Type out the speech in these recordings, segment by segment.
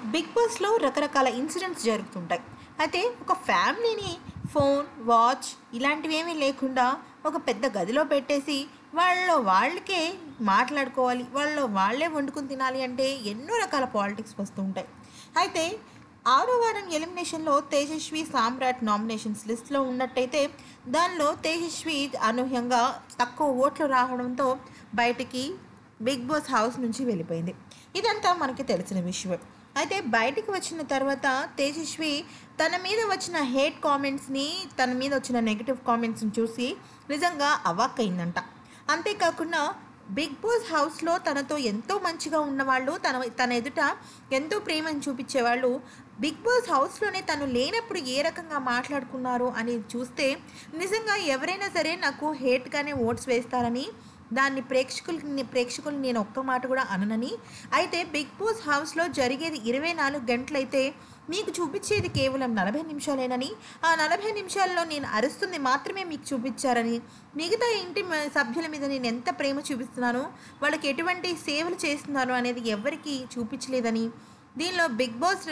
big బాస్లో రకరకాల incidents జరుగుతుంటాయి అయితే ఒక ఫ్యామిలీని ఫోన్ వాచ్ ఇలాంటివి ఏమీ లేకుండా ఒక పెద్ద గదిలో పెట్టేసి వాళ్ళ వాళ్ళకే మాట్లాడుకోవాలి వాళ్ళ వాళ్ళే వండుకుని తినాలి అంటే ఎన్నో రకాల పాలిటిక్స్ వస్తూ ఉంటాయి అయితే ఆరో వారం ఎలిమినేషన్లో తేజస్వి సామ్రాట్ నామినేషన్స్ లిస్ట్లో ఉన్నట్టయితే దానిలో తేజస్వి అనూహ్యంగా తక్కువ ఓట్లు రావడంతో బయటికి బిగ్ బాస్ హౌస్ నుంచి వెళ్ళిపోయింది ఇదంతా మనకి తెలిసిన విషయం అయితే బయటికి వచ్చిన తర్వాత తేజస్వి తన మీద వచ్చిన హేట్ కామెంట్స్ని తన మీద వచ్చిన నెగిటివ్ కామెంట్స్ని చూసి నిజంగా అవాక్కయిందంట అంతేకాకుండా బిగ్ బాస్ హౌస్లో తనతో ఎంతో మంచిగా ఉన్నవాళ్ళు తన తన ఎదుట ఎంతో ప్రేమను చూపించేవాళ్ళు బిగ్ బాస్ హౌస్లోనే తను లేనప్పుడు ఏ రకంగా మాట్లాడుకున్నారు అని చూస్తే నిజంగా ఎవరైనా సరే నాకు హేట్గానే ఓట్స్ వేస్తారని దాన్ని ప్రేక్షకులకి ప్రేక్షకులు నేను ఒక్క మాట కూడా అననని అయితే బిగ్ బాస్ హౌస్లో జరిగేది ఇరవై నాలుగు గంటలైతే మీకు చూపించేది కేవలం నలభై నిమిషాలేనని ఆ నలభై నిమిషాల్లో నేను అరుస్తుంది మాత్రమే మీకు చూపించారని మిగతా ఇంటి మ- సభ్యుల మీద నేను ఎంత ప్రేమ చూపిస్తున్నానో వాళ్ళకి ఎటువంటి సేవలు చేస్తున్నాను అనేది ఎవరికి చూపించలేదని దీనిలో బిగ్ బాస్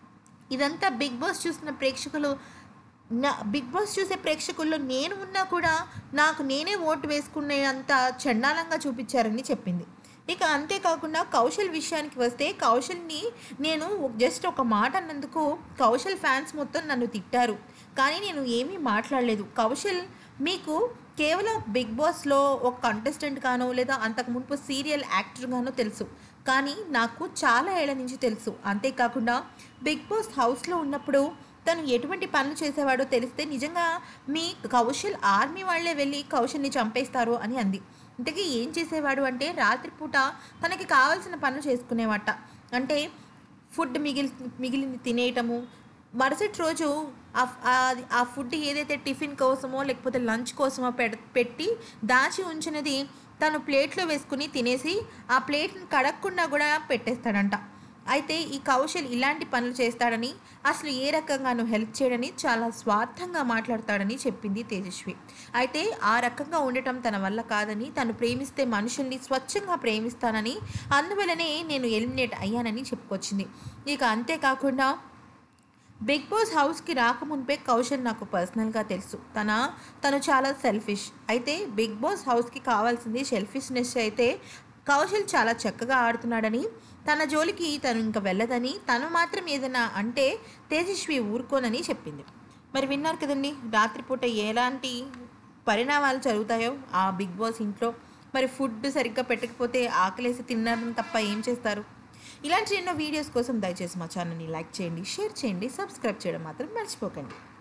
ఇదంతా బిగ్ బాస్ చూసిన ప్రేక్షకులు నా బిగ్ బాస్ చూసే ప్రేక్షకుల్లో నేను ఉన్నా కూడా నాకు నేనే ఓటు వేసుకునే అంత చండాలంగా చూపించారని చెప్పింది ఇక అంతేకాకుండా కౌశల్ విషయానికి వస్తే కౌశల్ని నేను జస్ట్ ఒక మాట అన్నందుకు కౌశల్ ఫ్యాన్స్ మొత్తం నన్ను తిట్టారు కానీ నేను ఏమీ మాట్లాడలేదు కౌశల్ మీకు కేవలం బిగ్ బాస్లో ఒక కంటెస్టెంట్ గానో లేదా అంతకు మునుపు సీరియల్ యాక్టర్ గానో తెలుసు కానీ నాకు చాలా ఏళ్ల నుంచి తెలుసు అంతేకాకుండా బిగ్ బాస్ హౌస్లో ఉన్నప్పుడు తను ఎటువంటి పనులు చేసేవాడో తెలిస్తే నిజంగా మీ కౌశల్ ఆర్మీ వాళ్ళే వెళ్ళి కౌశల్ని చంపేస్తారు అని అంది ఇంతకీ ఏం చేసేవాడు అంటే రాత్రిపూట తనకి కావాల్సిన పనులు చేసుకునేవాట అంటే ఫుడ్ మిగిలి మిగిలింది తినేయటము మరుసటి రోజు ఆ ఆ- ఆ ఫుడ్ ఏదైతే టిఫిన్ కోసమో లేకపోతే లంచ్ కోసమో పెడ పెట్టి దాచి ఉంచినది తను ప్లేట్లో వేసుకుని తినేసి ఆ ప్లేట్ని కడగకుండా కూడా పెట్టేస్తాడంట అయితే ఈ కౌశల్ ఇలాంటి పనులు చేస్తాడని అసలు ఏ రకంగానూ హెల్ప్ చేయడని చాలా స్వార్థంగా మాట్లాడతాడని చెప్పింది తేజస్వి అయితే ఆ రకంగా ఉండటం తన వల్ల కాదని తను ప్రేమిస్తే మనుషుల్ని స్వచ్ఛంగా ప్రేమిస్తానని అందువలనే నేను ఎలిమినేట్ అయ్యానని చెప్పుకొచ్చింది ఇక అంతేకాకుండా బిగ్ బాస్ హౌస్కి రాకముందే కౌశల్ నాకు పర్సనల్గా తెలుసు తన తను చాలా సెల్ఫిష్ అయితే బిగ్ బాస్ హౌస్కి కావాల్సింది సెల్ఫిష్నెస్ అయితే కౌశల్ చాలా చక్కగా ఆడుతున్నాడని తన జోలికి తను ఇంకా వెళ్ళదని తను మాత్రం ఏదైనా అంటే తేజస్వి ఊరుకోనని చెప్పింది మరి విన్నారు కదండి రాత్రిపూట ఎలాంటి పరిణామాలు జరుగుతాయో ఆ బిగ్ బాస్ ఇంట్లో మరి ఫుడ్ సరిగ్గా పెట్టకపోతే ఆకలేసి తిన్నారని తప్ప ఏం చేస్తారు ఇలాంటి ఎన్నో వీడియోస్ కోసం దయచేసి మా ఛానల్ని లైక్ చేయండి షేర్ చేయండి సబ్స్క్రైబ్ చేయడం మాత్రం మర్చిపోకండి